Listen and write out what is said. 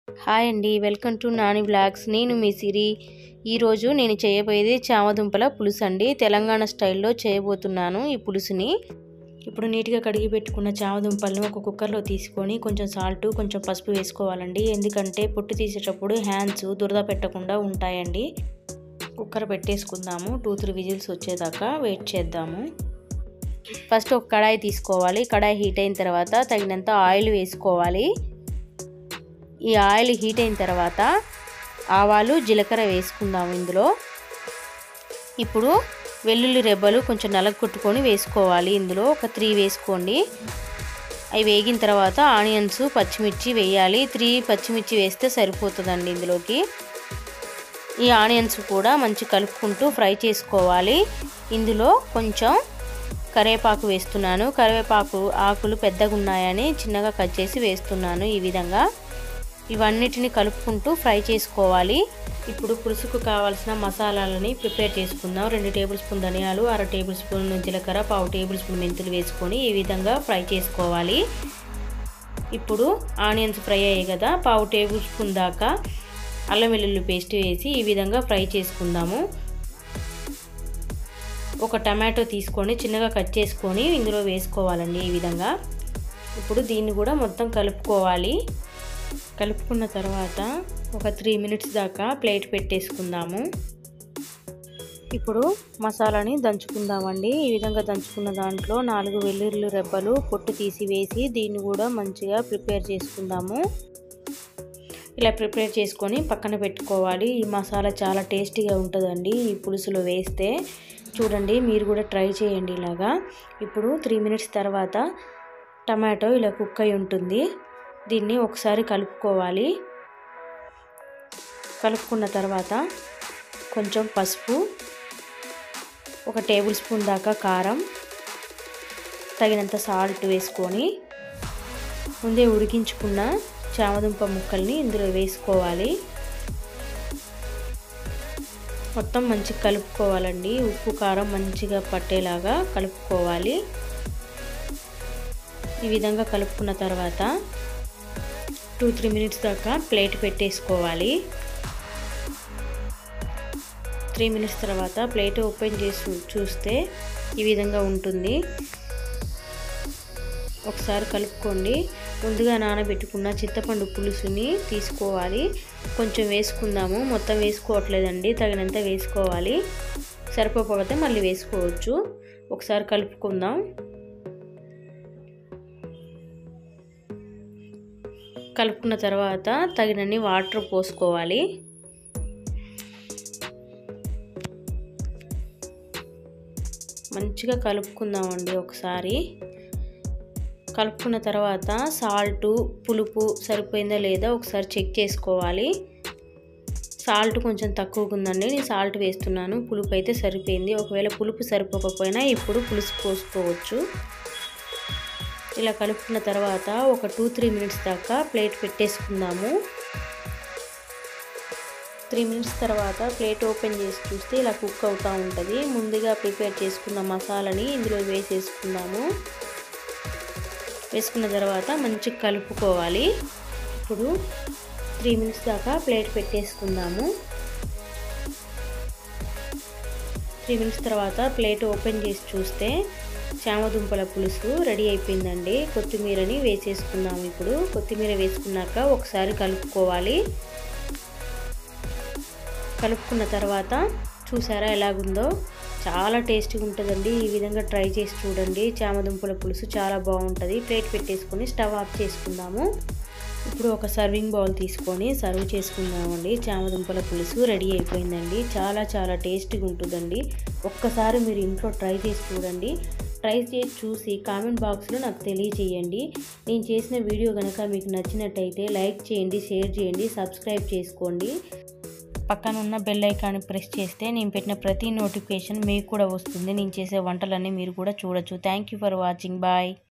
hi అండి welcome to Nani blogs నేను మీ సిరి ఈరోజు నేను చేయబోయేది చామదుంపల పులుసు అండి తెలంగాణ స్టైల్లో చేయబోతున్నాను ఈ పులుసుని ఇప్పుడు నీట్గా కడిగి పెట్టుకున్న చామదుంపలను ఒక కుక్కర్లో తీసుకొని కొంచెం సాల్ట్ కొంచెం పసుపు వేసుకోవాలండి ఎందుకంటే పొట్టు తీసేటప్పుడు హ్యాండ్స్ దురద పెట్టకుండా ఉంటాయండి కుక్కర్ పెట్టేసుకుందాము టూ త్రీ విజిల్స్ వచ్చేదాకా వెయిట్ చేద్దాము ఫస్ట్ ఒక కడాయి తీసుకోవాలి కడాయి హీట్ అయిన తర్వాత తగినంత ఆయిల్ వేసుకోవాలి ఈ ఆయిల్ హీట్ అయిన తర్వాత ఆవాలు జీలకర్ర వేసుకుందాము ఇందులో ఇప్పుడు వెల్లుల్లి రెబ్బలు కొంచెం నలగొట్టుకొని వేసుకోవాలి ఇందులో ఒక త్రీ వేసుకోండి అవి వేగిన తర్వాత ఆనియన్స్ పచ్చిమిర్చి వేయాలి త్రీ పచ్చిమిర్చి వేస్తే సరిపోతుందండి ఇందులోకి ఈ ఆనియన్స్ కూడా మంచి కలుపుకుంటూ ఫ్రై చేసుకోవాలి ఇందులో కొంచెం కరివేపాకు వేస్తున్నాను కరివేపాకు ఆకులు పెద్దగా ఉన్నాయని చిన్నగా కట్ చేసి వేస్తున్నాను ఈ విధంగా ఇవన్నిటిని కలుపుకుంటూ ఫ్రై చేసుకోవాలి ఇప్పుడు పులుసుకు కావాల్సిన మసాలాలని ప్రిపేర్ చేసుకుందాం రెండు టేబుల్ స్పూన్ ధనియాలు అర టేబుల్ స్పూన్ జీలకర్ర పావు టేబుల్ స్పూన్ మెంతులు వేసుకొని ఈ విధంగా ఫ్రై చేసుకోవాలి ఇప్పుడు ఆనియన్స్ ఫ్రై అయ్యాయి కదా పావు టేబుల్ స్పూన్ దాకా అల్లం వెల్లుల్లి పేస్ట్ వేసి ఈ విధంగా ఫ్రై చేసుకుందాము ఒక టమాటో తీసుకొని చిన్నగా కట్ చేసుకొని ఇందులో వేసుకోవాలండి ఈ విధంగా ఇప్పుడు దీన్ని కూడా మొత్తం కలుపుకోవాలి కలుపుకున్న తర్వాత ఒక త్రీ మినిట్స్ దాకా ప్లేట్ పెట్టేసుకుందాము ఇప్పుడు మసాలాని దంచుకుందామండి ఈ విధంగా దంచుకున్న దాంట్లో నాలుగు వెల్లుల్లి రెబ్బలు పొట్టు తీసి వేసి దీన్ని కూడా మంచిగా ప్రిపేర్ చేసుకుందాము ఇలా ప్రిపేర్ చేసుకొని పక్కన పెట్టుకోవాలి ఈ మసాలా చాలా టేస్టీగా ఉంటుందండి ఈ పులుసులో వేస్తే చూడండి మీరు కూడా ట్రై చేయండి ఇలాగా ఇప్పుడు త్రీ మినిట్స్ తర్వాత టమాటో ఇలా కుక్ అయి ఉంటుంది దీన్ని ఒకసారి కలుపుకోవాలి కలుపుకున్న తర్వాత కొంచెం పసుపు ఒక టేబుల్ స్పూన్ దాకా కారం తగినంత సాల్ట్ వేసుకొని ముందే ఉడికించుకున్న చామదుంప ముక్కల్ని ఇందులో వేసుకోవాలి మొత్తం మంచిగా కలుపుకోవాలండి ఉప్పు కారం మంచిగా పట్టేలాగా కలుపుకోవాలి ఈ విధంగా కలుపుకున్న తర్వాత టూ త్రీ మినిట్స్ దాకా ప్లేట్ పెట్టేసుకోవాలి త్రీ మినిట్స్ తర్వాత ప్లేట్ ఓపెన్ చేసి చూస్తే ఈ విధంగా ఉంటుంది ఒకసారి కలుపుకోండి ముందుగా నానబెట్టుకున్న చింతపండు పులుసుని తీసుకోవాలి కొంచెం వేసుకుందాము మొత్తం వేసుకోవట్లేదండి తగినంత వేసుకోవాలి సరిపోకపోతే మళ్ళీ వేసుకోవచ్చు ఒకసారి కలుపుకుందాం కలుపుకున్న తర్వాత తగినన్ని వాటర్ పోసుకోవాలి మంచిగా కలుపుకుందామండి ఒకసారి కలుపుకున్న తర్వాత సాల్టు పులుపు సరిపోయిందా లేదా ఒకసారి చెక్ చేసుకోవాలి సాల్ట్ కొంచెం తక్కువగా ఉందండి నేను సాల్ట్ వేస్తున్నాను పులుపు అయితే సరిపోయింది ఒకవేళ పులుపు సరిపోకపోయినా ఇప్పుడు పులుసు పోసుకోవచ్చు ఇలా కలుపుకున్న తర్వాత ఒక టూ త్రీ మినిట్స్ దాకా ప్లేట్ పెట్టేసుకుందాము త్రీ మినిట్స్ తర్వాత ప్లేట్ ఓపెన్ చేసి చూస్తే ఇలా కుక్ అవుతూ ఉంటుంది ముందుగా ప్రిపేర్ చేసుకున్న మసాలాని ఇందులో వేసేసుకుందాము వేసుకున్న తర్వాత మంచిగా కలుపుకోవాలి ఇప్పుడు త్రీ మినిట్స్ దాకా ప్లేట్ పెట్టేసుకుందాము త్రీ మినిట్స్ తర్వాత ప్లేట్ ఓపెన్ చేసి చూస్తే చామదుంపల పులుసు రెడీ అయిపోయిందండి కొత్తిమీరని వేసేసుకుందాము ఇప్పుడు కొత్తిమీర వేసుకున్నాక ఒకసారి కలుపుకోవాలి కలుపుకున్న తర్వాత చూసారా ఎలాగుందో చాలా టేస్టీగా ఉంటుందండి ఈ విధంగా ట్రై చేసి చూడండి చామదుంపల పులుసు చాలా బాగుంటుంది ప్లేట్ పెట్టేసుకొని స్టవ్ ఆఫ్ చేసుకుందాము ఇప్పుడు ఒక సర్వింగ్ బౌల్ తీసుకొని సర్వ్ చేసుకుందామండి చామదుంపల పులుసు రెడీ అయిపోయిందండి చాలా చాలా టేస్టీగా ఉంటుందండి ఒక్కసారి మీరు ఇంట్లో ట్రై చేసి చూడండి ట్రై చేసి చూసి కామెంట్ బాక్స్లో నాకు తెలియచేయండి నేను చేసిన వీడియో కనుక మీకు నచ్చినట్టయితే లైక్ చేయండి షేర్ చేయండి సబ్స్క్రైబ్ చేసుకోండి పక్కన ఉన్న బెల్ ఐకాన్ ప్రెస్ చేస్తే నేను పెట్టిన ప్రతి నోటిఫికేషన్ మీకు కూడా వస్తుంది నేను చేసే వంటలన్నీ మీరు కూడా చూడొచ్చు thank you for watching bye